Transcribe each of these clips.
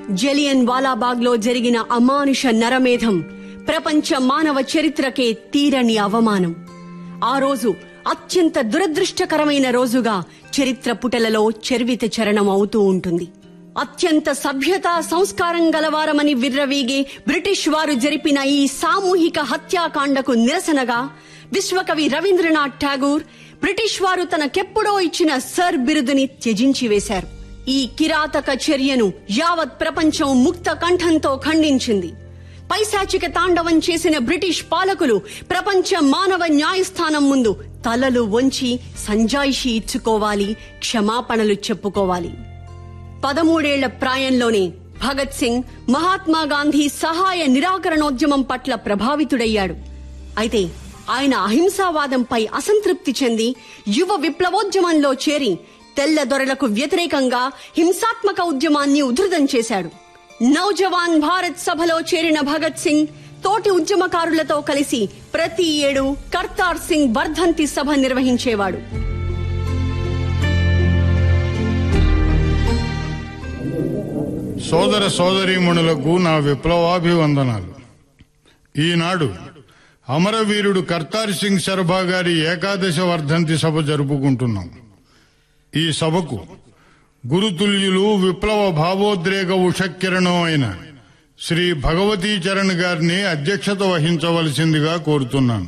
జలియన్ వాలాబాగ్ లో జరిగిన అమానుష నరమేధం ప్రపంచ మానవ చరిత్రకే తీరని అవమానం ఆ రోజు అత్యంత దురదృష్టకరమైన రోజుగా చరిత్ర పుటలలో చర్విత చరణం అవుతూ ఉంటుంది అత్యంత సభ్యత సంస్కారం గలవారమని విర్రవీగే బ్రిటిష్ వారు జరిపిన ఈ సామూహిక హత్యాకాండకు నిరసనగా విశ్వకవి రవీంద్రనాథ్ ఠాగూర్ బ్రిటిష్ వారు తనకెప్పుడో ఇచ్చిన సర్ బిరుదుని త్యజించి వేశారు ఈ కిరాతక చర్యను యావత్ ప్రపంచం ముక్త కంఠంతో ఖండించింది పైశాచిక తాండవం చేసిన బ్రిటిష్ పాలకులు ప్రపంచ మానవ న్యాయస్థానం ముందు తలలు వంచి సంజాయిషి ఇచ్చుకోవాలి క్షమాపణలు చెప్పుకోవాలి పదమూడేళ్ల ప్రాయంలోనే భగత్ సింగ్ మహాత్మా గాంధీ సహాయ నిరాకరణోద్యమం పట్ల ప్రభావితుడయ్యాడు అయితే ఆయన అహింసావాదంపై అసంతృప్తి చెంది యువ విప్లవోద్యమంలో చేరి తెల్ల దొరలకు వ్యతిరేకంగా హింసాత్మక ఉద్యమాన్ని ఉధృతం చేశాడు నౌజవాన్ భారత్ సభలో చేరిన భగత్ సింగ్ తోటి ఉద్యమకారులతో కలిసి ప్రతి ఏడు కర్తార్ సింగ్ వర్ధంతి సభ నిర్వహించేవాడు సోదర సోదరీమణులకు నా విప్లవాభివందనాలు ఈనాడు అమరవీరుడు కర్తార్ సింగ్ సర్భా గారి ఏకాదశ వర్ధంతి సభ జరుపుకుంటున్నాం ఈ సభకు గురుతుల్యులు విప్లవ భావోద్రేక ఉషకిరణం అయిన శ్రీ భగవతీ చరణ్ గారిని అధ్యక్షత వహించవలసిందిగా కోరుతున్నాను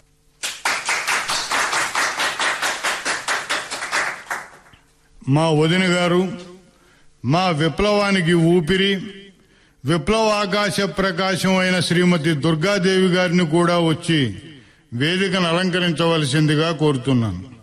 మా వదిన గారు మా విప్లవానికి ఊపిరి విప్లవాకాశ ప్రకాశం అయిన శ్రీమతి దుర్గాదేవి గారిని కూడా వచ్చి వేదికను అలంకరించవలసిందిగా కోరుతున్నాను